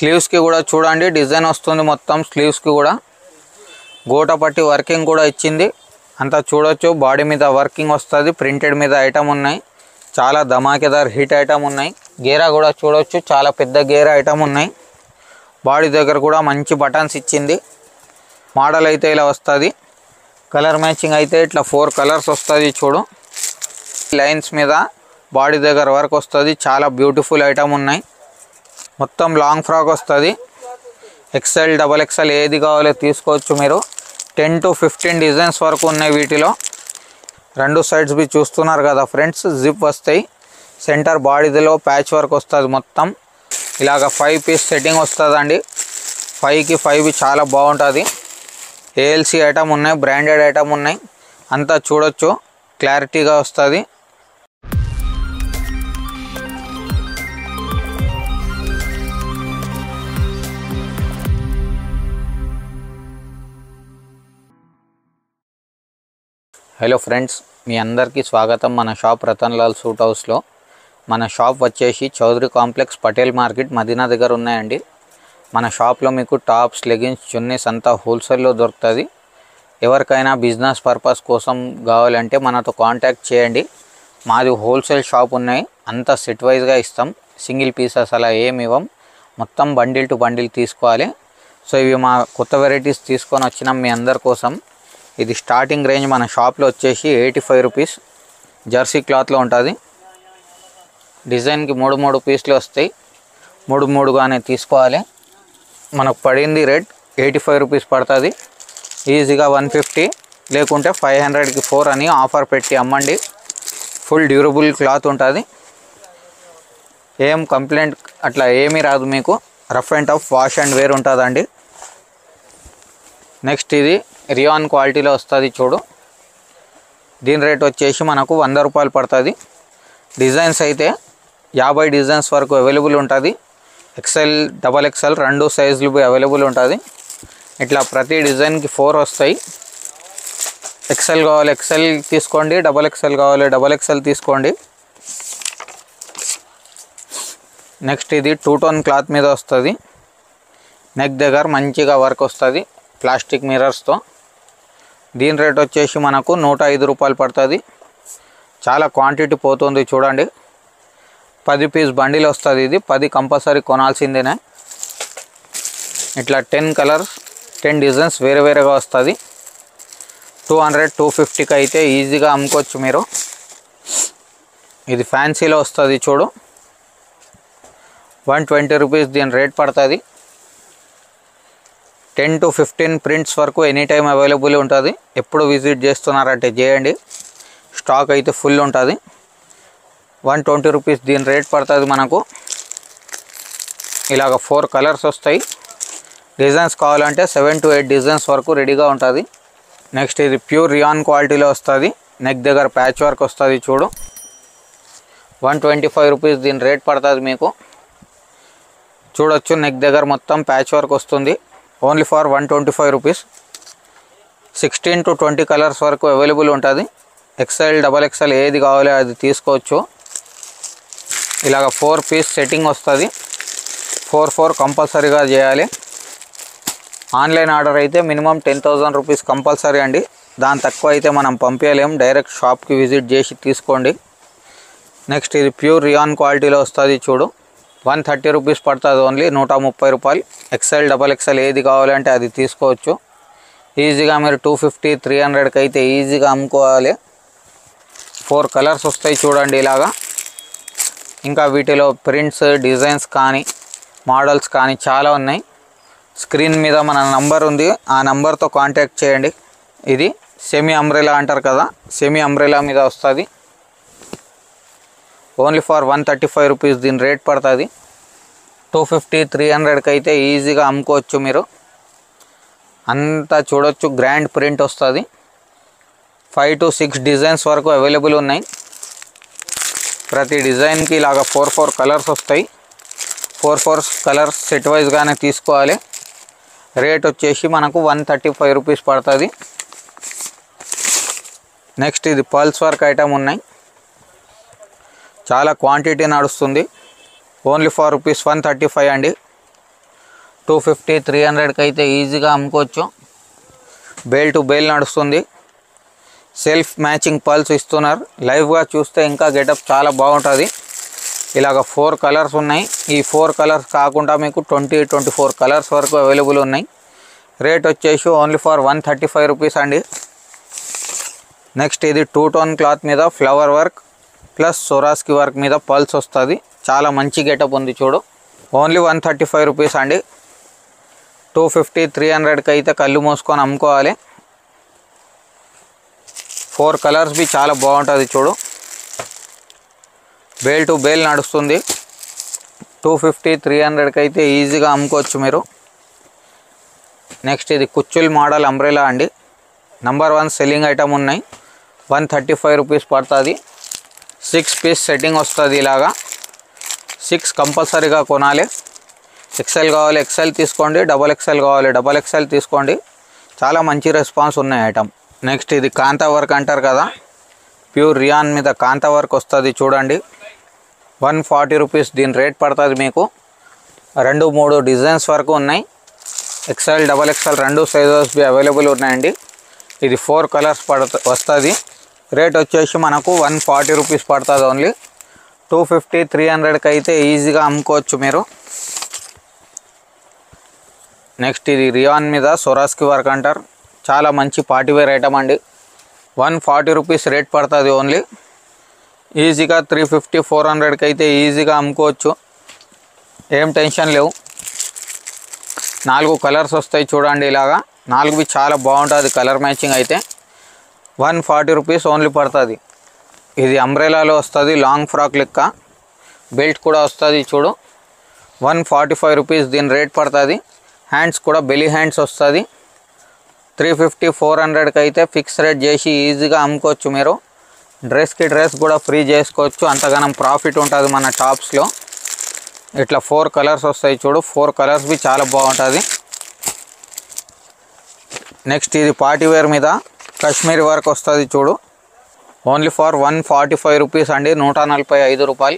స్లీవ్స్కి కూడా చూడండి డిజైన్ వస్తుంది మొత్తం స్లీవ్స్కి కూడా గోట పట్టి వర్కింగ్ కూడా ఇచ్చింది అంతా చూడొచ్చు బాడీ మీద వర్కింగ్ వస్తుంది ప్రింటెడ్ మీద ఐటమ్ ఉన్నాయి చాలా ధమాకేదార్ హిట్ ఐటమ్ ఉన్నాయి గేరా కూడా చూడొచ్చు చాలా పెద్ద గేరా ఐటమ్ ఉన్నాయి బాడీ దగ్గర కూడా మంచి బటన్స్ ఇచ్చింది మోడల్ అయితే ఇలా వస్తుంది కలర్ మ్యాచింగ్ అయితే ఇట్లా ఫోర్ కలర్స్ వస్తుంది చూడు లైన్స్ మీద బాడీ దగ్గర వర్క్ వస్తుంది చాలా బ్యూటిఫుల్ ఐటమ్ ఉన్నాయి మొత్తం లాంగ్ ఫ్రాక్ వస్తుంది ఎక్సెల్ డబల్ ఎక్సెల్ ఏది కావాలో తీసుకోవచ్చు మీరు టెన్ టు ఫిఫ్టీన్ డిజైన్స్ వరకు ఉన్నాయి వీటిలో రెండు సైడ్స్ బి చూస్తున్నారు కదా ఫ్రెండ్స్ జిప్ వస్తాయి సెంటర్ బాడీలో ప్యాచ్ వర్క్ వస్తుంది మొత్తం ఇలాగ ఫైవ్ పీస్ సెట్టింగ్ వస్తుందండి ఫైవ్కి ఫైవ్ చాలా బాగుంటుంది ఏఎల్సి ఐటమ్ ఉన్నాయి బ్రాండెడ్ ఐటమ్ ఉన్నాయి అంతా చూడొచ్చు క్లారిటీగా వస్తుంది హలో ఫ్రెండ్స్ మీ అందరికీ స్వాగతం మన షాప్ రతన్ లాల్ సూట్ హౌస్లో మన షాప్ వచ్చేసి చౌదరి కాంప్లెక్స్ పటేల్ మార్కెట్ మదీనా దగ్గర ఉన్నాయండి మన షాప్లో మీకు టాప్స్ లెగిన్స్ చున్నీస్ అంతా హోల్సేల్లో దొరుకుతుంది ఎవరికైనా బిజినెస్ పర్పస్ కోసం కావాలంటే మనతో కాంటాక్ట్ చేయండి మాది హోల్సేల్ షాప్ ఉన్నాయి అంతా సెట్ వైజ్గా ఇస్తాం సింగిల్ పీసెస్ అలా ఏమి ఇవ్వం మొత్తం బండిల్ టు బండిల్ తీసుకోవాలి సో ఇవి మా కొత్త వెరైటీస్ తీసుకొని వచ్చినాం మీ అందరి కోసం ఇది స్టార్టింగ్ రేంజ్ మన షాప్లో వచ్చేసి ఎయిటీ ఫైవ్ రూపీస్ జెర్సీ క్లాత్లో ఉంటుంది డిజైన్కి మూడు మూడు పీస్లు వస్తాయి మూడు మూడుగానే తీసుకోవాలి మనకు పడింది రేట్ ఎయిటీ ఫైవ్ రూపీస్ పడుతుంది ఈజీగా వన్ ఫిఫ్టీ లేకుంటే ఫైవ్ హండ్రెడ్కి ఫోర్ అని ఆఫర్ పెట్టి అమ్మండి ఫుల్ డ్యూరబుల్ క్లాత్ ఉంటుంది ఏం కంప్లైంట్ అట్లా ఏమీ రాదు మీకు rough and tough wash and wear ఉంటుందండి నెక్స్ట్ ఇది రియాన్ క్వాలిటీలో వస్తుంది చూడు దీని రేట్ వచ్చేసి మనకు వంద రూపాయలు పడుతుంది డిజైన్స్ అయితే యాభై డిజైన్స్ వరకు అవైలబుల్ ఉంటుంది ఎక్సెల్ డబల్ ఎక్సెల్ రెండు సైజులు అవైలబుల్ ఉంటుంది ఇట్లా ప్రతి డిజైన్కి ఫోర్ వస్తాయి ఎక్సెల్ కావాలి ఎక్సెల్ తీసుకోండి డబల్ ఎక్సెల్ కావాలి డబల్ ఎక్సెల్ తీసుకోండి నెక్స్ట్ ఇది టూ టోన్ క్లాత్ మీద వస్తుంది నెక్ దగ్గర మంచిగా వర్క్ వస్తుంది ప్లాస్టిక్ మిర్రర్స్తో దీని రేట్ వచ్చేసి మనకు నూట ఐదు రూపాయలు పడుతుంది చాలా క్వాంటిటీ పోతుంది చూడండి పది పీస్ బండిల్ వస్తుంది ఇది పది కంపల్సరీ కొనాల్సిందేనే ఇట్లా టెన్ కలర్స్ టెన్ డిజైన్స్ వేరే వేరేగా వస్తుంది టూ హండ్రెడ్ టూ ఫిఫ్టీకి అయితే ఈజీగా అమ్ముకోవచ్చు మీరు ఇది ఫ్యాన్సీలో వస్తుంది చూడు వన్ ట్వంటీ రూపీస్ దీని రేట్ పడుతుంది టెన్ టు ఫిఫ్టీన్ ప్రింట్స్ వరకు ఎనీ టైం అవైలబుల్ ఉంటుంది ఎప్పుడు విజిట్ చేస్తున్నారంటే చేయండి స్టాక్ అయితే ఫుల్ ఉంటుంది వన్ ట్వంటీ రూపీస్ దీని రేట్ పడుతుంది మనకు ఇలాగ ఫోర్ కలర్స్ వస్తాయి డిజైన్స్ కావాలంటే సెవెన్ టు ఎయిట్ డిజైన్స్ వరకు రెడీగా ఉంటుంది నెక్స్ట్ ఇది ప్యూర్ రియాన్ క్వాలిటీలో వస్తుంది నెక్ దగ్గర ప్యాచ్ వర్క్ వస్తుంది చూడు వన్ ట్వంటీ ఫైవ్ రూపీస్ దీని రేట్ పడుతుంది మీకు చూడొచ్చు నెక్ దగ్గర మొత్తం ప్యాచ్ వర్క్ వస్తుంది only for one twenty five rupees sixteen to twenty colours వరకు అవైలబుల్ ఉంటుంది ఎక్సెల్ డబల్ ఎక్సెల్ ఏది కావాలో అది తీసుకోవచ్చు ఇలాగ ఫోర్ పీస్ సెట్టింగ్ వస్తుంది ఫోర్ ఫోర్ కంపల్సరీగా చేయాలి ఆన్లైన్ ఆర్డర్ అయితే minimum ten thousand rupees compulsory అండి దాని తక్కువ అయితే మనం పంపించలేం డైరెక్ట్ షాప్కి విజిట్ చేసి తీసుకోండి నెక్స్ట్ ఇది ప్యూర్ రియాన్ క్వాలిటీలో వస్తుంది చూడు వన్ థర్టీ రూపీస్ పడుతుంది ఓన్లీ నూట ముప్పై రూపాయలు ఎక్సెల్ డబల్ ఎక్సెల్ ఏది కావాలంటే అది తీసుకోవచ్చు ఈజీగా మీరు టూ ఫిఫ్టీ త్రీ హండ్రెడ్కి అయితే ఈజీగా అమ్ముకోవాలి ఫోర్ కలర్స్ వస్తాయి చూడండి ఇలాగా ఇంకా వీటిలో ప్రింట్స్ డిజైన్స్ కానీ మోడల్స్ కానీ చాలా ఉన్నాయి స్క్రీన్ మీద మన నంబర్ ఉంది ఆ నంబర్తో కాంటాక్ట్ చేయండి ఇది సెమీ అంబ్రెలా అంటారు కదా సెమీ అంబ్రెలా మీద వస్తుంది only for one thirty five rupees దీని రేట్ పడుతుంది టూ ఫిఫ్టీ త్రీ హండ్రెడ్కి అయితే ఈజీగా అమ్ముకోవచ్చు మీరు అంతా చూడొచ్చు గ్రాండ్ ప్రింట్ వస్తుంది ఫైవ్ టు సిక్స్ డిజైన్స్ వరకు అవైలబుల్ ఉన్నాయి ప్రతి డిజైన్కి ఇలాగ ఫోర్ ఫోర్ కలర్స్ వస్తాయి ఫోర్ ఫోర్ కలర్స్ సెట్ వైజ్గానే తీసుకోవాలి రేట్ వచ్చేసి మనకు వన్ థర్టీ ఫైవ్ రూపీస్ పడుతుంది నెక్స్ట్ ఇది పల్స్ వర్క్ ఐటమ్ ఉన్నాయి చాలా క్వాంటిటీ నడుస్తుంది only for rupees one thirty five అండి టూ ఫిఫ్టీ త్రీ హండ్రెడ్కి అయితే ఈజీగా అమ్ముకోవచ్చు బేల్ టు బేల్ నడుస్తుంది సెల్ఫ్ మ్యాచింగ్ పల్స్ ఇస్తున్నారు లైవ్గా చూస్తే ఇంకా గెటప్ చాలా బాగుంటుంది ఇలాగ ఫోర్ కలర్స్ ఉన్నాయి ఈ ఫోర్ కలర్స్ కాకుండా మీకు ట్వంటీ ట్వంటీ ఫోర్ కలర్స్ వరకు అవైలబుల్ ఉన్నాయి రేట్ వచ్చేసి only for one thirty five rupees అండి నెక్స్ట్ ఇది టూ టోన్ క్లాత్ మీద ఫ్లవర్ వర్క్ ప్లస్ సొరాస్కి వర్క్ మీద పల్స్ వస్తుంది చాలా మంచి గెటప్ ఉంది చూడు only one thirty five rupees అండి టూ ఫిఫ్టీ త్రీ హండ్రెడ్కి అయితే కళ్ళు మూసుకొని అమ్ముకోవాలి ఫోర్ కలర్స్ బి చాలా బాగుంటుంది చూడు బేల్ టు బేల్ నడుస్తుంది టూ ఫిఫ్టీ త్రీ హండ్రెడ్కి అయితే ఈజీగా అమ్ముకోవచ్చు మీరు నెక్స్ట్ ఇది కుచ్చుల్ మోడల్ అంబ్రెలా అండి నంబర్ వన్ సెల్లింగ్ ఐటమ్ ఉన్నాయి వన్ థర్టీ ఫైవ్ రూపీస్ పడుతుంది సిక్స్ పీస్ సెట్టింగ్ వస్తుంది ఇలాగా సిక్స్ కంపల్సరీగా కొనాలి ఎక్సెల్ కావాలి ఎక్సెల్ తీసుకోండి డబల్ ఎక్సెల్ కావాలి డబల్ ఎక్సెల్ తీసుకోండి చాలా మంచి రెస్పాన్స్ ఉన్నాయి ఐటమ్ నెక్స్ట్ ఇది కాంతా వర్క్ అంటారు కదా ప్యూర్ రియాన్ మీద కాంతా వర్క్ వస్తుంది చూడండి వన్ ఫార్టీ రూపీస్ దీని రేట్ పడుతుంది మీకు రెండు మూడు డిజైన్స్ వరకు ఉన్నాయి ఎక్సెల్ డబల్ ఎక్సెల్ రెండు సైజెస్ బి అవైలబుల్ ఉన్నాయండి ఇది ఫోర్ కలర్స్ పడుత వస్తుంది రేట్ వచ్చేసి మనకు వన్ ఫార్టీ రూపీస్ పడుతుంది ఓన్లీ టూ ఫిఫ్టీ త్రీ హండ్రెడ్కి అయితే ఈజీగా అమ్ముకోవచ్చు మీరు నెక్స్ట్ ఇది రియాన్ మీద సొరాస్కి వర్క్ అంటారు చాలా మంచి పార్టీవేర్ ఐటమ్ అండి వన్ ఫార్టీ రూపీస్ రేట్ పడుతుంది ఓన్లీ ఈజీగా త్రీ ఫిఫ్టీ ఫోర్ హండ్రెడ్కి అయితే ఈజీగా అమ్ముకోవచ్చు ఏం టెన్షన్ లేవు నాలుగు కలర్స్ వస్తాయి చూడండి ఇలాగా నాలుగువి చాలా బాగుంటుంది కలర్ మ్యాచింగ్ అయితే వన్ ఫార్టీ రూపీస్ ఓన్లీ పడుతుంది ఇది అంబ్రెలాలో వస్తుంది లాంగ్ ఫ్రాక్ లెక్క బెల్ట్ కూడా వస్తుంది చూడు వన్ ఫార్టీ ఫైవ్ రూపీస్ దీని రేట్ పడుతుంది హ్యాండ్స్ కూడా బెలీ హ్యాండ్స్ వస్తుంది త్రీ ఫిఫ్టీ ఫోర్ హండ్రెడ్కి అయితే ఫిక్స్ రేట్ చేసి ఈజీగా అమ్ముకోవచ్చు మీరు డ్రెస్కి డ్రెస్ కూడా ఫ్రీ చేసుకోవచ్చు అంతగానం ప్రాఫిట్ ఉంటుంది మన టాప్స్లో ఇట్లా ఫోర్ కలర్స్ వస్తాయి చూడు ఫోర్ కలర్స్ బి చాలా బాగుంటుంది నెక్స్ట్ ఇది పార్టీ వేర్ మీద కాశ్మీరీ వర్క్ వస్తుంది చూడు only for one forty five rupees అండి నూట నలభై ఐదు రూపాయలు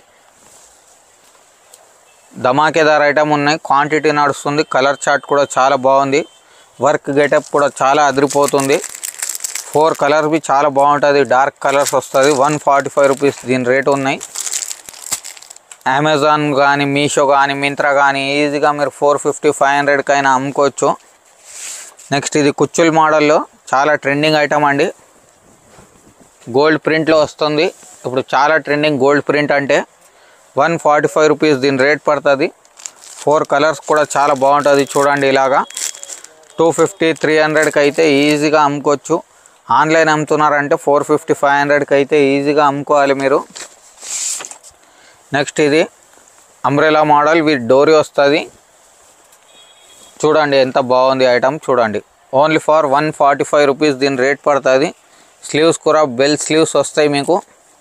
ధమాకేదార్ ఐటమ్ ఉన్నాయి క్వాంటిటీ నడుస్తుంది కలర్ చార్ట్ కూడా చాలా బాగుంది వర్క్ గెటప్ కూడా చాలా అదిరిపోతుంది ఫోర్ కలర్స్ బి చాలా బాగుంటుంది డార్క్ కలర్స్ వస్తుంది వన్ ఫార్టీ ఫైవ్ రూపీస్ దీని రేట్ ఉన్నాయి అమెజాన్ కానీ మీషో కానీ మింత్రా కానీ ఈజీగా మీరు ఫోర్ ఫిఫ్టీ ఫైవ్ హండ్రెడ్కి అయినా అమ్ముకోవచ్చు నెక్స్ట్ ఇది కుచ్చుల్ మోడల్లో చాలా ట్రెండింగ్ ఐటమ్ అండి గోల్డ్ ప్రింట్లో వస్తుంది ఇప్పుడు చాలా ట్రెండింగ్ గోల్డ్ ప్రింట్ అంటే వన్ ఫార్టీ ఫైవ్ రూపీస్ దీని రేట్ పడుతుంది ఫోర్ కలర్స్ కూడా చాలా బాగుంటుంది చూడండి ఇలాగా టూ ఫిఫ్టీ త్రీ హండ్రెడ్కి అయితే ఈజీగా అమ్ముకోవచ్చు ఆన్లైన్ అమ్ముతున్నారంటే ఫోర్ ఫిఫ్టీ ఫైవ్ హండ్రెడ్కి అయితే ఈజీగా అమ్ముకోవాలి మీరు నెక్స్ట్ ఇది అంబ్రెలా మోడల్ విత్ డోరీ వస్తుంది చూడండి ఎంత బాగుంది ఐటమ్ చూడండి only for one forty five rupees దీని రేట్ పడుతుంది స్లీవ్స్ కూడా బెల్ స్లీవ్స్ వస్తాయి మీకు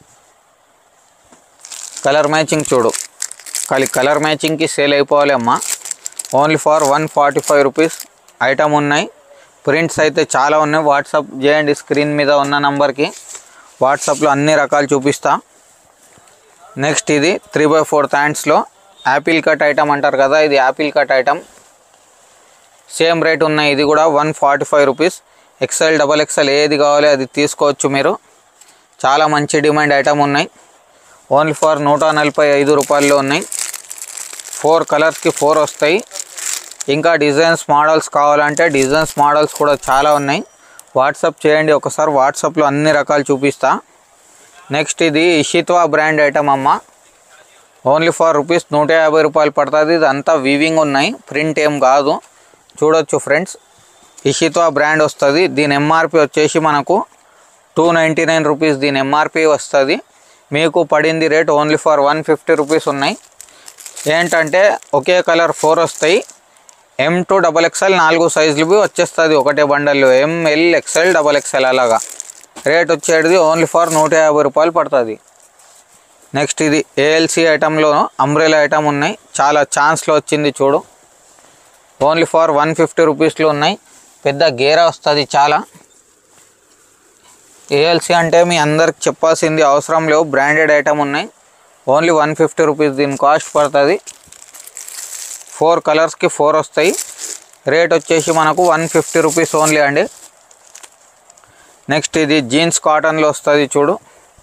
కలర్ మ్యాచింగ్ చూడు ఖాళీ కలర్ మ్యాచింగ్కి సేల్ అయిపోవాలి అమ్మా only for one forty five rupees item ఉన్నాయి ప్రింట్స్ అయితే చాలా ఉన్నాయి వాట్సాప్ చేయండి స్క్రీన్ మీద ఉన్న నంబర్కి వాట్సాప్లో అన్ని రకాలు చూపిస్తా నెక్స్ట్ ఇది త్రీ బై ఫోర్త్ హ్యాండ్స్లో యాపిల్ కట్ ఐటమ్ అంటారు కదా ఇది apple cut item same rate ఉన్నాయి ఇది కూడా one forty five rupees XL double XL ఏది కావాలి అది తీసుకోవచ్చు మీరు చాలా మంచి డిమాండ్ ఐటమ్ ఉన్నాయి ఓన్లీ ఫర్ నూట నలభై ఐదు రూపాయల్లో ఉన్నాయి ఫోర్ కలర్స్కి ఫోర్ వస్తాయి ఇంకా డిజైన్స్ మోడల్స్ కావాలంటే డిజైన్స్ మోడల్స్ కూడా చాలా ఉన్నాయి వాట్సాప్ చేయండి ఒకసారి వాట్సాప్లో అన్ని రకాలు చూపిస్తా నెక్స్ట్ ఇది ఇషిత్వా బ్రాండ్ ఐటమ్ అమ్మ ఓన్లీ ఫర్ రూపీస్ నూట యాభై రూపాయలు పడుతుంది ఇది అంతా వీవింగ్ ఉన్నాయి ప్రింట్ ఏం కాదు చూడొచ్చు ఫ్రెండ్స్ ఇషిత్వా బ్రాండ్ వస్తుంది దీని ఎంఆర్పి వచ్చేసి మనకు టూ నైంటీ నైన్ రూపీస్ దీని ఎంఆర్పి వస్తుంది మీకు పడింది rate only for one fifty rupees ఉన్నాయి ఏంటంటే ఒకే కలర్ ఫోర్ వస్తాయి ఎం టూ డబల్ ఎక్స్ఎల్ నాలుగు సైజులు బి వచ్చేస్తుంది ఒకటే బండల్లో ఎంఎల్ ఎక్స్ఎల్ డబల్ ఎక్స్ఎల్ అలాగా రేట్ వచ్చేది ఓన్లీ ఫర్ నూట యాభై రూపాయలు పడుతుంది నెక్స్ట్ ఇది ఏఎల్సి ఐటెంలో అంబ్రెలా ఐటమ్ ఉన్నాయి చాలా ఛాన్స్లో వచ్చింది చూడు ఓన్లీ ఫర్ వన్ ఫిఫ్టీ రూపీస్లో ఉన్నాయి పెద్ద గేరా వస్తుంది చాలా ఏఎల్సి అంటే మీ అందరికి చెప్పాల్సింది అవసరం లేవు బ్రాండెడ్ ఐటమ్ ఉన్నాయి ఓన్లీ వన్ ఫిఫ్టీ రూపీస్ దీని కాస్ట్ పడుతుంది ఫోర్ కలర్స్కి ఫోర్ వస్తాయి రేట్ వచ్చేసి మనకు వన్ ఫిఫ్టీ రూపీస్ ఓన్లీ అండి నెక్స్ట్ ఇది జీన్స్ కాటన్లో వస్తుంది చూడు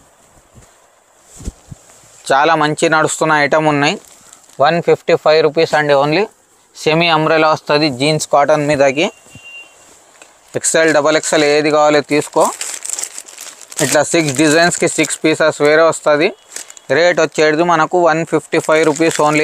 చాలా మంచి నడుస్తున్న ఐటమ్ ఉన్నాయి వన్ ఫిఫ్టీ ఫైవ్ రూపీస్ అండి ఓన్లీ సెమీ అంబ్రెలా వస్తుంది జీన్స్ కాటన్ మీదకి ఎక్సెల్ డబల్ ఎక్సెల్ ఏది కావాలో తీసుకో ఇట్లా సిక్స్ డిజైన్స్కి సిక్స్ పీసెస్ వేరే వస్తుంది రేట్ వచ్చేది మనకు one fifty five rupees only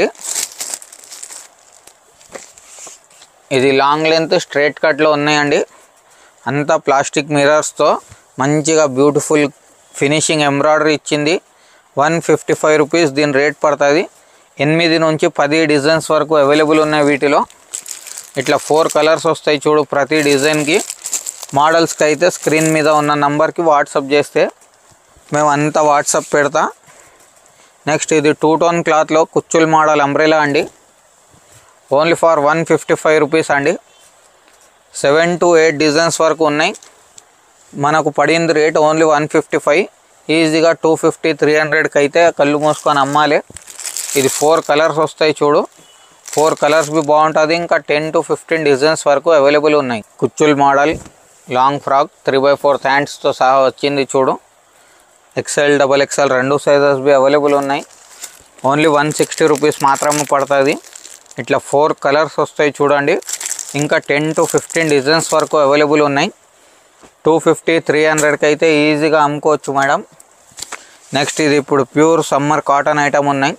ఇది లాంగ్ లెంత్ స్ట్రైట్ కట్లో ఉన్నాయండి అంతా ప్లాస్టిక్ మిరర్స్తో మంచిగా బ్యూటిఫుల్ ఫినిషింగ్ ఎంబ్రాయిడరీ ఇచ్చింది వన్ ఫిఫ్టీ ఫైవ్ రూపీస్ దీని రేట్ పడుతుంది ఎనిమిది నుంచి పది డిజైన్స్ వరకు అవైలబుల్ ఉన్నాయి వీటిలో ఇట్లా ఫోర్ కలర్స్ వస్తాయి చూడు ప్రతి డిజైన్కి మోడల్స్కి అయితే స్క్రీన్ మీద ఉన్న నంబర్కి వాట్సాప్ చేస్తే మేము అంతా వాట్సాప్ పెడతా నెక్స్ట్ ఇది టూ టోన్ క్లాత్లో కుచ్చుల్ మోడల్ అంబ్రెలా అండి only for one fifty five rupees అండి సెవెన్ టు ఎయిట్ డిజైన్స్ వరకు ఉన్నాయి మనకు పడింది rate only one fifty five ఈజీగా టూ ఫిఫ్టీ త్రీ హండ్రెడ్కి అయితే కళ్ళు మూసుకొని అమ్మాలి ఇది ఫోర్ కలర్స్ వస్తాయి చూడు ఫోర్ కలర్స్ బి బాగుంటుంది ఇంకా టెన్ టు ఫిఫ్టీన్ డిజైన్స్ వరకు అవైలబుల్ ఉన్నాయి కుచ్చుల్ model long frock three by four హ్యాండ్స్తో సహా వచ్చింది చూడు ఎక్సెల్ డబల్ ఎక్సెల్ రెండు సైజెస్ బి అవైలబుల్ ఉన్నాయి ఓన్లీ వన్ సిక్స్టీ రూపీస్ మాత్రమే పడుతుంది ఇట్లా ఫోర్ కలర్స్ వస్తాయి చూడండి ఇంకా టెన్ టు ఫిఫ్టీన్ డిజైన్స్ వరకు అవైలబుల్ ఉన్నాయి టూ ఫిఫ్టీ త్రీ హండ్రెడ్కి అయితే ఈజీగా అమ్ముకోవచ్చు మేడం నెక్స్ట్ ఇది ఇప్పుడు ప్యూర్ సమ్మర్ కాటన్ ఐటమ్ ఉన్నాయి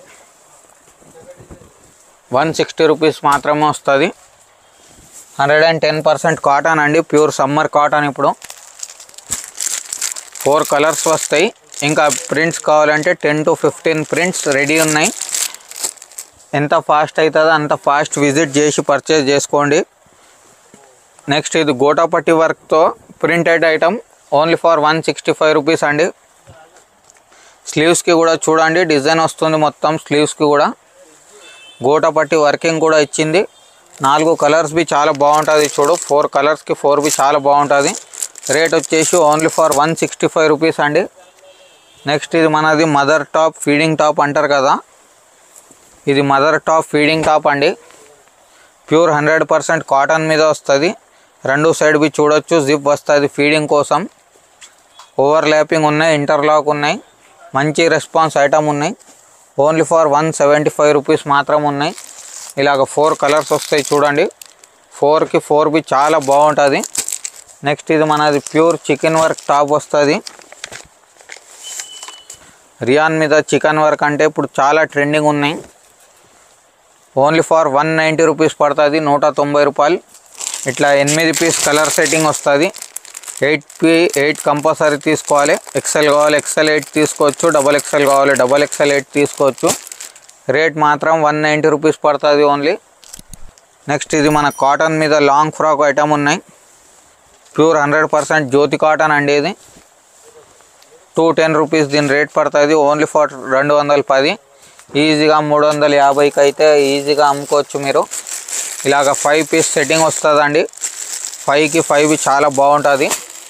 వన్ సిక్స్టీ రూపీస్ మాత్రమే వస్తుంది hundred and ten percent cotton అండి ప్యూర్ సమ్మర్ కాటన్ ఇప్పుడు ఫోర్ కలర్స్ వస్తాయి ఇంకా ప్రింట్స్ కావాలంటే ten to fifteen prints ready ఉన్నాయి ఎంత ఫాస్ట్ అవుతుందో అంత ఫాస్ట్ విజిట్ చేసి పర్చేజ్ చేసుకోండి నెక్స్ట్ ఇది గోటాపట్టి వర్క్తో printed item only for one sixty five rupees అండి స్లీవ్స్కి కూడా చూడండి డిజైన్ వస్తుంది మొత్తం స్లీవ్స్కి కూడా గోటపట్టి వర్కింగ్ కూడా ఇచ్చింది నాలుగు కలర్స్ బి చాలా బాగుంటుంది చూడు ఫోర్ కలర్స్కి ఫోర్ బి చాలా బాగుంటుంది రేట్ వచ్చేసి only for one sixty five rupees అండి నెక్స్ట్ ఇది మనది మదర్ టాప్ ఫీడింగ్ టాప్ అంటారు కదా ఇది మదర్ టాప్ ఫీడింగ్ టాప్ అండి ప్యూర్ హండ్రెడ్ పర్సెంట్ కాటన్ మీద వస్తుంది రెండు సైడ్ బి చూడొచ్చు జిప్ వస్తుంది ఫీడింగ్ కోసం ఓవర్ ల్యాపింగ్ ఉన్నాయి ఇంటర్లాక్ ఉన్నాయి మంచి రెస్పాన్స్ ఐటమ్ ఉన్నాయి only for one seventy five rupees మాత్రం ఉన్నాయి ఇలాగ ఫోర్ కలర్స్ వస్తాయి చూడండి ఫోర్కి ఫోర్ బి చాలా బాగుంటుంది నెక్స్ట్ ఇది మనది ప్యూర్ చికెన్ వర్క్ టాప్ వస్తుంది రియాన్ మీద చికెన్ వర్క్ అంటే ఇప్పుడు చాలా ట్రెండింగ్ ఉన్నాయి only for one ninety rupees పడుతుంది నూట తొంభై రూపాయలు ఇట్లా ఎనిమిది పీస్ కలర్ సెట్టింగ్ వస్తుంది ఎయిట్ పీ ఎయిట్ కంపల్సరీ తీసుకోవాలి ఎక్సెల్ కావాలి ఎక్సెల్ ఎయిట్ తీసుకోవచ్చు డబల్ ఎక్సెల్ కావాలి డబల్ ఎక్సెల్ ఎయిట్ తీసుకోవచ్చు రేట్ మాత్రం వన్ నైంటీ రూపీస్ పడుతుంది ఓన్లీ నెక్స్ట్ ఇది మన కాటన్ మీద లాంగ్ ఫ్రాక్ ఐటమ్ ఉన్నాయి ప్యూర్ హండ్రెడ్ పర్సెంట్ జ్యోతి కాటన్ అండి ఇది టూ టెన్ రూపీస్ దీని రేట్ పడుతుంది ఓన్లీ ఫర్ రెండు వందల పది ఈజీగా మూడు వందల యాభైకి అయితే ఈజీగా అమ్ముకోవచ్చు మీరు ఇలాగ ఫైవ్ పీస్ సెట్టింగ్ వస్తుందండి ఫైవ్కి ఫైవ్ చాలా బాగుంటుంది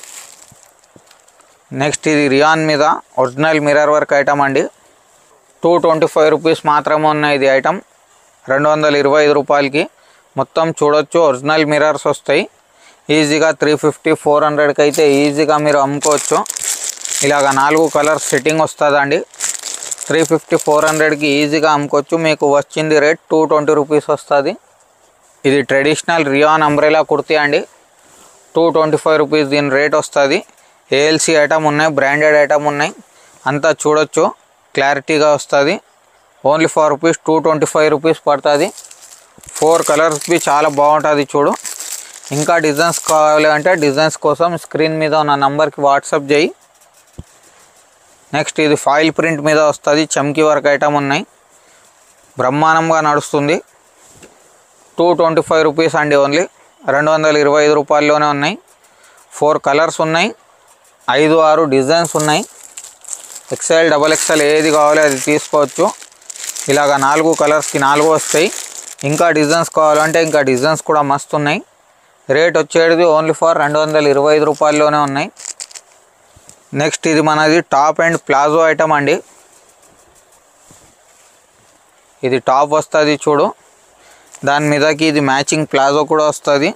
నెక్స్ట్ ఇది రియాన్ మీద ఒరిజినల్ మిర్రర్ వర్క్ ఐటమ్ అండి టూ ట్వంటీ ఫైవ్ రూపీస్ మాత్రమే ఉన్నాయి ఇది ఐటమ్ రెండు వందల ఇరవై ఐదు రూపాయలకి మొత్తం చూడొచ్చు ఒరిజినల్ మిర్రర్స్ వస్తాయి ఈజీగా త్రీ ఫిఫ్టీ ఫోర్ హండ్రెడ్కి అయితే ఈజీగా మీరు అమ్ముకోవచ్చు ఇలాగ నాలుగు కలర్స్ సెట్టింగ్ వస్తుందండి త్రీ ఫిఫ్టీ ఫోర్ హండ్రెడ్కి ఈజీగా అమ్ముకోవచ్చు మీకు వచ్చింది రేట్ టూ ట్వంటీ రూపీస్ వస్తుంది ఇది ట్రెడిషనల్ రియాన్ అంబ్రెలా కుర్తీ అండి టూ ట్వంటీ ఫైవ్ రూపీస్ దీని రేట్ వస్తుంది ఏఎల్సి ఐటమ్ ఉన్నాయి బ్రాండెడ్ ఐటమ్ ఉన్నాయి అంతా చూడొచ్చు క్లారిటీగా వస్తుంది only four rupees two twenty five rupees పడుతుంది ఫోర్ కలర్స్ బి చాలా బాగుంటుంది చూడు ఇంకా డిజైన్స్ కావాలి అంటే డిజైన్స్ కోసం స్క్రీన్ మీద ఉన్న నంబర్కి వాట్సాప్ చేయి నెక్స్ట్ ఇది ఫాయిల్ ప్రింట్ మీద వస్తుంది చమ్కీ వర్క్ ఐటమ్ ఉన్నాయి బ్రహ్మాండంగా నడుస్తుంది టూ ట్వంటీ ఫైవ్ రూపీస్ అండి ఓన్లీ రెండు వందల ఇరవై ఐదు రూపాయల్లోనే ఉన్నాయి ఫోర్ కలర్స్ ఉన్నాయి ఐదు ఆరు డిజైన్స్ ఉన్నాయి ఎక్సెల్ డబల్ ఎక్సెల్ ఏది కావాలో అది తీసుకోవచ్చు ఇలాగ నాలుగు కలర్స్కి నాలుగు వస్తాయి ఇంకా డిజైన్స్ కావాలంటే ఇంకా డిజైన్స్ కూడా మస్తు ఉన్నాయి రేట్ వచ్చేది ఓన్లీ ఫర్ రెండు వందల ఇరవై ఐదు రూపాయల్లోనే ఉన్నాయి నెక్స్ట్ ఇది మనది టాప్ అండ్ ప్లాజో ఐటమ్ అండి ఇది టాప్ వస్తుంది చూడు దాని మీదకి ఇది మ్యాచింగ్ ప్లాజో కూడా వస్తుంది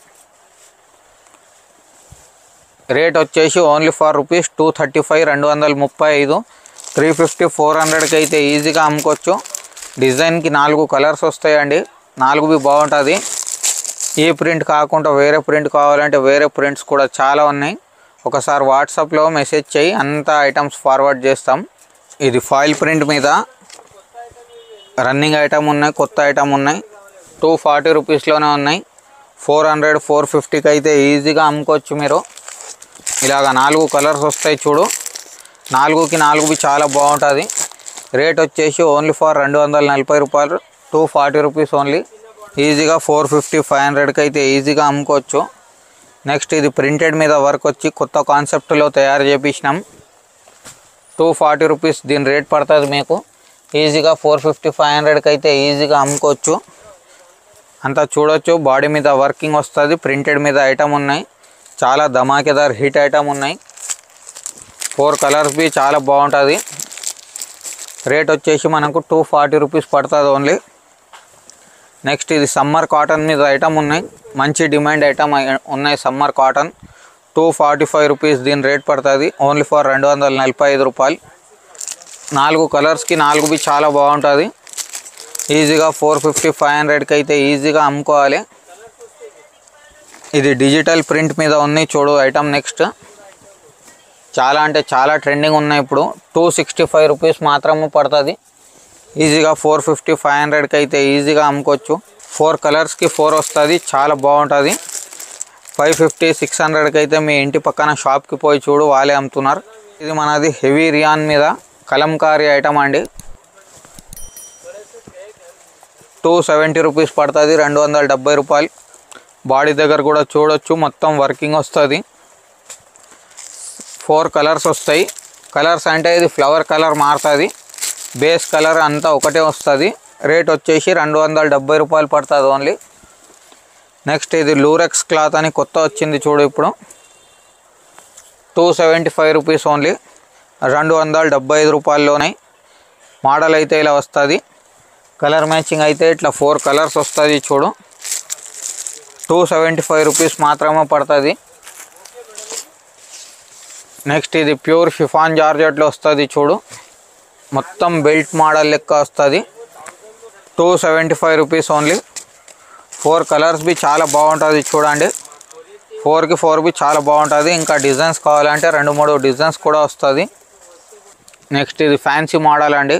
రేట్ వచ్చేసి only for rupees two thirty five రెండు వందల ముప్పై ఐదు త్రీ ఫిఫ్టీ ఫోర్ హండ్రెడ్కి అయితే ఈజీగా అమ్ముకోవచ్చు డిజైన్కి నాలుగు కలర్స్ వస్తాయండి నాలుగువి బాగుంటుంది ఈ ప్రింట్ కాకుండా వేరే ప్రింట్ కావాలంటే వేరే ప్రింట్స్ కూడా చాలా ఉన్నాయి ఒకసారి వాట్సాప్లో మెసేజ్ చేయి అంత ఐటమ్స్ ఫార్వర్డ్ చేస్తాం ఇది ఫాయిల్ ప్రింట్ మీద రన్నింగ్ ఐటమ్ ఉన్నాయి కొత్త ఐటమ్ ఉన్నాయి టూ ఫార్టీ రూపీస్లోనే ఉన్నాయి ఫోర్ హండ్రెడ్ ఫోర్ ఫిఫ్టీకి అయితే ఈజీగా అమ్ముకోవచ్చు మీరు ఇలాగ నాలుగు కలర్స్ వస్తాయి చూడు నాలుగుకి నాలుగువి చాలా బాగుంటుంది రేట్ వచ్చేసి ఓన్లీ ఫర్ రెండు వందల నలభై రూపాయలు టూ ఫార్టీ రూపీస్ ఓన్లీ ఈజీగా ఫోర్ ఫిఫ్టీ ఫైవ్ హండ్రెడ్కి అయితే ఈజీగా అమ్ముకోవచ్చు నెక్స్ట్ ఇది ప్రింటెడ్ మీద వర్క్ వచ్చి కొత్త కాన్సెప్ట్లో తయారు చేపించినాం టూ ఫార్టీ రూపీస్ దీని రేట్ పడుతుంది మీకు ఈజీగా ఫోర్ ఫిఫ్టీ ఫైవ్ హండ్రెడ్కి అయితే ఈజీగా అమ్ముకోవచ్చు అంతా చూడొచ్చు బాడీ మీద వర్కింగ్ వస్తుంది ప్రింటెడ్ మీద ఐటమ్ ఉన్నాయి చాలా ధమాకేదార్ హిట్ ఐటమ్ ఉన్నాయి ఫోర్ కలర్స్ బి చాలా బాగుంటుంది రేట్ వచ్చేసి మనకు టూ ఫార్టీ రూపీస్ పడుతుంది ఓన్లీ నెక్స్ట్ ఇది సమ్మర్ కాటన్ మీద ఐటమ్ ఉన్నాయి మంచి డిమాండ్ ఐటమ్ ఉన్నాయి summer cotton two forty five rupees దీని రేట్ పడుతుంది ఓన్లీ ఫర్ రెండు వందల నలభై ఐదు రూపాయలు నాలుగు కలర్స్కి నాలుగు బి చాలా బాగుంటుంది ఈజీగా ఫోర్ ఫిఫ్టీ ఫైవ్ హండ్రెడ్కి అయితే ఈజీగా అమ్ముకోవాలి ఇది డిజిటల్ ప్రింట్ మీద ఉంది చూడు ఐటమ్ నెక్స్ట్ చాలా అంటే చాలా ట్రెండింగ్ ఉన్నాయి ఇప్పుడు టూ సిక్స్టీ ఫైవ్ రూపీస్ మాత్రమే పడుతుంది ఈజీగా ఫోర్ ఫిఫ్టీ ఫైవ్ హండ్రెడ్కి అయితే ఈజీగా అమ్ముకోవచ్చు ఫోర్ కలర్స్కి ఫోర్ వస్తుంది చాలా బాగుంటుంది ఫైవ్ ఫిఫ్టీ సిక్స్ హండ్రెడ్కి అయితే మీ ఇంటి పక్కన షాప్కి పోయి చూడు వాళ్ళే అమ్ముతున్నారు ఇది మనది హెవీ రియాన్ మీద కలంకారీ ఐటమ్ అండి టూ సెవెంటీ రూపీస్ పడుతుంది రెండు వందల డెబ్బై రూపాయలు బాడీ దగ్గర కూడా చూడొచ్చు మొత్తం వర్కింగ్ వస్తుంది ఫోర్ కలర్స్ వస్తాయి కలర్స్ అంటే ఇది ఫ్లవర్ కలర్ మారుతుంది బేస్ కలర్ అంతా ఒకటే వస్తుంది రేట్ వచ్చేసి రెండు వందల డెబ్బై రూపాయలు పడుతుంది ఓన్లీ నెక్స్ట్ ఇది లూరెక్స్ క్లాత్ అని కొత్త వచ్చింది చూడు ఇప్పుడు two seventy five rupees only రెండు వందల డెబ్బై ఐదు రూపాయల్లోనే మోడల్ అయితే ఇలా వస్తుంది కలర్ మ్యాచింగ్ అయితే ఇట్లా ఫోర్ కలర్స్ వస్తుంది చూడు టూ సెవెంటీ ఫైవ్ రూపీస్ మాత్రమే పడుతుంది నెక్స్ట్ ఇది ప్యూర్ షిఫాన్ జార్జెట్లో వస్తుంది చూడు మొత్తం బెల్ట్ మోడల్ లెక్క వస్తుంది two seventy five rupees only four colours బి చాలా బాగుంటుంది చూడండి ఫోర్కి ఫోర్ బి చాలా బాగుంటుంది ఇంకా డిజైన్స్ కావాలంటే రెండు మూడు డిజైన్స్ కూడా వస్తుంది నెక్స్ట్ ఇది ఫ్యాన్సీ మోడల్ అండి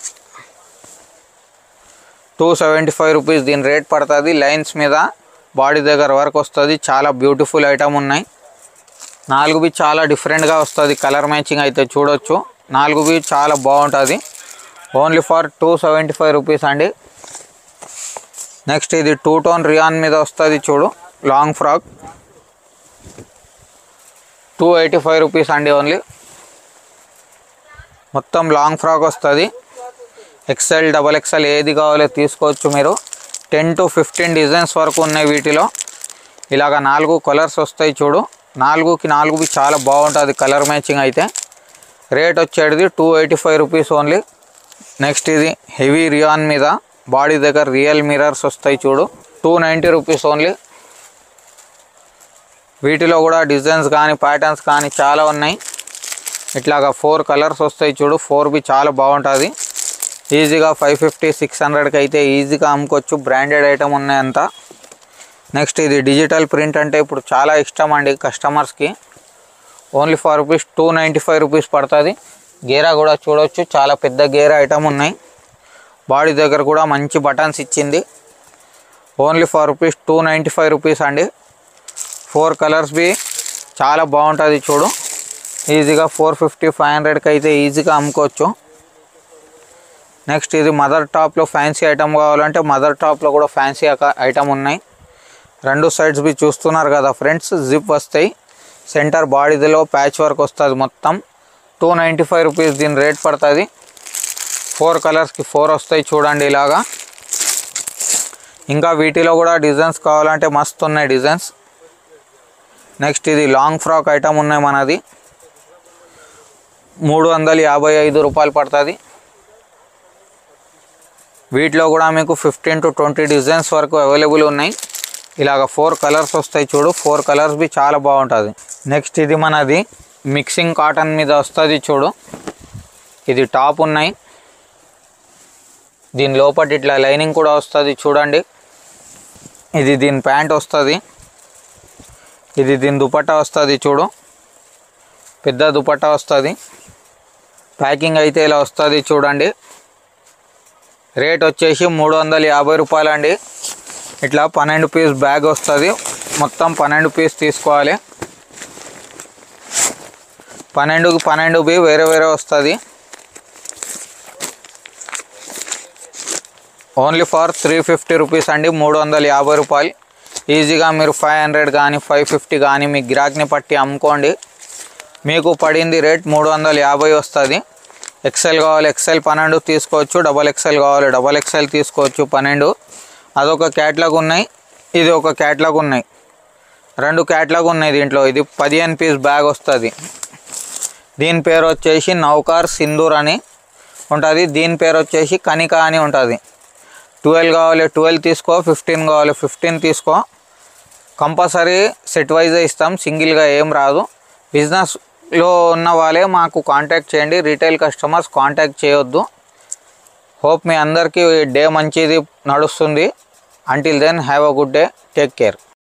టూ సెవెంటీ ఫైవ్ రూపీస్ దీని రేట్ పడుతుంది లైన్స్ మీద బాడీ దగ్గర వరకు వస్తుంది చాలా బ్యూటిఫుల్ ఐటమ్ ఉన్నాయి నాలుగువి చాలా డిఫరెంట్గా వస్తుంది కలర్ మ్యాచింగ్ అయితే చూడొచ్చు నాలుగువి చాలా బాగుంటుంది only for two seventy five rupees అండి నెక్స్ట్ ఇది టూ టోన్ రియాన్ మీద వస్తుంది చూడు long frock two eighty five rupees అండి ఓన్లీ మొత్తం లాంగ్ ఫ్రాక్ వస్తుంది ఎక్సెల్ డబల్ ఎక్సెల్ ఏది కావాలో తీసుకోవచ్చు మీరు టెన్ టు ఫిఫ్టీన్ డిజైన్స్ వరకు ఉన్నాయి వీటిలో ఇలాగ నాలుగు కలర్స్ వస్తాయి చూడు నాలుగుకి నాలుగువి చాలా బాగుంటుంది కలర్ మ్యాచింగ్ అయితే రేట్ వచ్చేది two eighty five rupees only next ఇది హెవీ రియాన్ మీద బాడీ దగ్గర రియల్ మిరర్స్ వస్తాయి చూడు టూ నైంటీ రూపీస్ ఓన్లీ వీటిలో కూడా డిజైన్స్ కానీ ప్యాటర్న్స్ కానీ చాలా ఉన్నాయి ఇట్లాగా ఫోర్ కలర్స్ వస్తాయి చూడు ఫోర్ బి చాలా బాగుంటుంది ఈజీగా ఫైవ్ ఫిఫ్టీ సిక్స్ హండ్రెడ్కి అయితే ఈజీగా అమ్ముకోవచ్చు బ్రాండెడ్ ఐటమ్ ఉన్నాయంతా నెక్స్ట్ ఇది డిజిటల్ ప్రింట్ అంటే ఇప్పుడు చాలా ఇష్టం అండి కస్టమర్స్కి only for rupees two ninety five rupees పడుతుంది గేరా కూడా చూడొచ్చు చాలా పెద్ద గేరా ఐటమ్ ఉన్నాయి బాడీ దగ్గర కూడా మంచి బటన్స్ ఇచ్చింది only for rupees two ninety five rupees అండి ఫోర్ కలర్స్ బి చాలా బాగుంటుంది చూడు ఈజీగా ఫోర్ ఫిఫ్టీ ఫైవ్ హండ్రెడ్కి అయితే ఈజీగా అమ్ముకోవచ్చు నెక్స్ట్ ఇది మదర్ టాప్లో ఫ్యాన్సీ ఐటమ్ కావాలంటే మదర్ టాప్లో కూడా ఫ్యాన్సీ ఐటమ్ ఉన్నాయి రెండు సైడ్స్ బి చూస్తున్నారు కదా ఫ్రెండ్స్ జిప్ వస్తాయి సెంటర్ బాడీలో ప్యాచ్ వర్క్ వస్తుంది మొత్తం టూ నైంటీ ఫైవ్ రూపీస్ దీని రేట్ పడుతుంది ఫోర్ కలర్స్కి ఫోర్ వస్తాయి చూడండి ఇలాగా ఇంకా వీటిలో కూడా డిజైన్స్ కావాలంటే మస్తు ఉన్నాయి డిజైన్స్ నెక్స్ట్ ఇది లాంగ్ ఫ్రాక్ ఐటమ్ ఉన్నాయి మనది మూడు వందల యాభై ఐదు రూపాయలు పడుతుంది వీటిలో కూడా మీకు ఫిఫ్టీన్ టు ట్వంటీ డిజైన్స్ వరకు అవైలబుల్ ఉన్నాయి ఇలాగ ఫోర్ కలర్స్ వస్తాయి చూడు ఫోర్ కలర్స్ బి చాలా బాగుంటుంది నెక్స్ట్ ఇది మనది మిక్సింగ్ కాటన్ మీద వస్తుంది చూడు ఇది టాప్ ఉన్నాయి దీని లోపల ఇట్లా లైనింగ్ కూడా వస్తుంది చూడండి ఇది దీని ప్యాంట్ వస్తుంది ఇది దీని దుపట్టా వస్తుంది చూడు పెద్ద దుపట్టా వస్తుంది ప్యాకింగ్ అయితే ఇలా వస్తుంది చూడండి రేట్ వచ్చేసి మూడు వందల యాభై రూపాయలు అండి ఇట్లా పన్నెండు పీస్ బ్యాగ్ వస్తుంది మొత్తం పన్నెండు పీస్ తీసుకోవాలి పన్నెండుకి పన్నెండు బి వేరే వేరే వస్తుంది only for three fifty rupees అండి మూడు వందల యాభై రూపాయలు ఈజీగా మీరు ఫైవ్ హండ్రెడ్ కానీ ఫైవ్ ఫిఫ్టీ కానీ మీ గిరాక్ని పట్టి అమ్ముకోండి మీకు పడింది రేట్ మూడు వందల యాభై వస్తుంది ఎక్సెల్ కావాలి ఎక్సెల్ పన్నెండు తీసుకోవచ్చు డబల్ ఎక్సెల్ కావాలి డబల్ ఎక్సెల్ తీసుకోవచ్చు పన్నెండు అదొక క్యాట్లాగ్ ఉన్నాయి ఇది ఒక క్యాట్లాగ్ ఉన్నాయి రెండు క్యాట్లాగ్ ఉన్నాయి దీంట్లో ఇది పదిహేను పీస్ బ్యాగ్ వస్తుంది దీని పేరు వచ్చేసి నౌకార్ సింధూర్ అని ఉంటుంది దీని పేరు వచ్చేసి కనిక అని ఉంటుంది ట్వెల్వ్ కావాలి ట్వెల్వ్ తీసుకో ఫిఫ్టీన్ కావాలి ఫిఫ్టీన్ తీసుకో కంపల్సరీ సెట్ వైజే ఇస్తాం సింగిల్గా ఏం రాదు బిజినెస్లో ఉన్న వాళ్ళే మాకు కాంటాక్ట్ చేయండి రీటైల్ కస్టమర్స్ కాంటాక్ట్ చేయొద్దు హోప్ మీ అందరికీ డే మంచిది నడుస్తుంది until then have a good day take care